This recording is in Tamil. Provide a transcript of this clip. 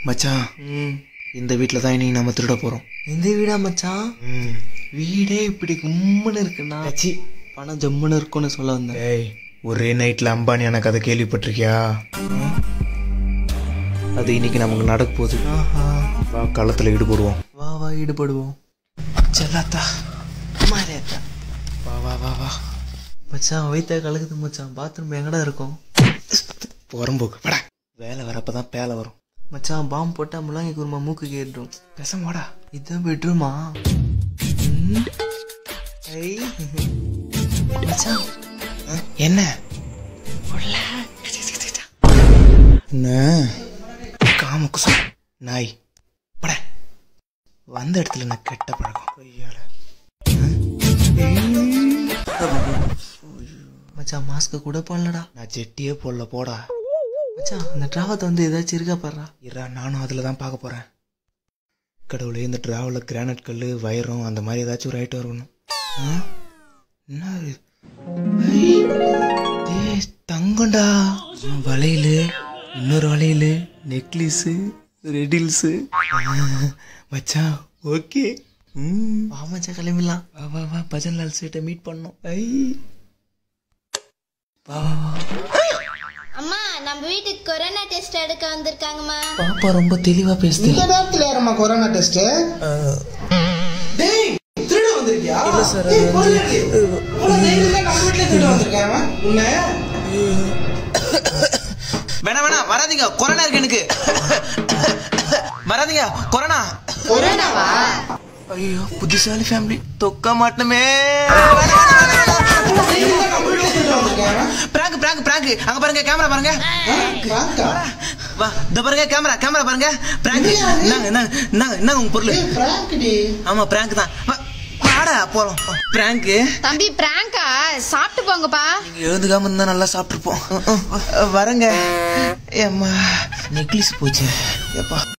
மச்சான் இந்த வீட்டில் தான் இன்னைக்கு நம்ம திருட போகிறோம் இந்த வீடா மச்சான் வீடே இப்படி கும்முன்னு இருக்குண்ணா பணம் ஜம்முன்னு இருக்கும்னு சொல்ல வந்தேன் ஏய் ஒரே நைட்டில் அம்பானி எனக்கு அதை கேள்விப்பட்டிருக்கியா அது இன்னைக்கு நமக்கு நடக்க போகுது வா களத்தில் ஈடுபடுவோம் வா வா ஈடுபடுவோம் செல்லாத்தா மாரியாத்தா வா வா வா வா மச்சான் வயிற்ற கலக்குது மச்சான் பாத்ரூம் எங்கடா இருக்கும் புறம்போக்கு படா வேலை வரப்ப தான் பேலை வரும் மச்சான் பாம்பு போட்டா முள்ளங்கி குருமா மூக்கு கேட்டுரும் பேச வாடா இதுதான் பெட்ரூமா ஐ மச்சான் என்ன என்ன காம குசம் நாய் பட வந்த இடத்துல நான் கெட்ட பழக்கம் கையால மச்சான் மாஸ்க் கூட போடலடா நான் ஜெட்டியே போடல போடா மச்சான் அந்த டிராவத்தை வந்து ஏதாச்சும் இருக்கா பாடுறா இரா நானும் அதில் தான் பார்க்க போகிறேன் கடவுளே இந்த டிராவலில் கிரானைட் கல் வைரம் அந்த மாதிரி ஏதாச்சும் ஒரு ஐட்டம் இருக்கணும் ஆ? என்ன இது? ஐ! ஏய், தங்கம்டா ம், வளையல் இன்னொரு வளையல் நெக்லஸு ரெடில்ஸு மச்சான் ஓகே ம் வா மச்சான் கிளம்பிடலாம் வா வா வா பஜன்லால் சேட்டை மீட் பண்ணோம் ஐ வா வா வா அம்மா நம்ம வீட்டுக்கு கொரோனா டெஸ்ட் எடுக்க வந்திருக்காங்கம்மா பாப்பா ரொம்ப தெளிவா பேசுது இந்த நேரத்துல யாரம்மா கொரோனா டெஸ்ட் டேய் திருட வந்திருக்கியா இல்ல சார் நம்ம வீட்ல திருட வந்திருக்கேன் அவன். உன்னை வேணா வேணா வராதீங்க கொரோனா இருக்கு எனக்கு வராதீங்க கொரோனா ஐயோ புத்திசாலி ஃபேமிலி தொக்க மாட்டோமே நம்ம வீட்ல திருட வந்திருக்கேன் அவன். பிராங்க் பிராங்க் பிராங்க் அங்க பாருங்க கேமரா பாருங்க பிராங்கா? வா இந்த பாருங்க கேமரா கேமரா பாருங்க பிராங்க் நாங்க நாங்க நாங்க நாங்க உங்க பொருள் ஏய், prank டி. ஆமா பிராங்க் தான் வா, வாடா போறோம் பிராங்க் தம்பி பிராங்கா சாப்பிட்டு போங்கப்பா எழுதுகாம இருந்தா நல்லா சாப்பிட்டுருப்போம் வரங்க ஏம்மா நெக்லஸ் போச்சு ஏப்பா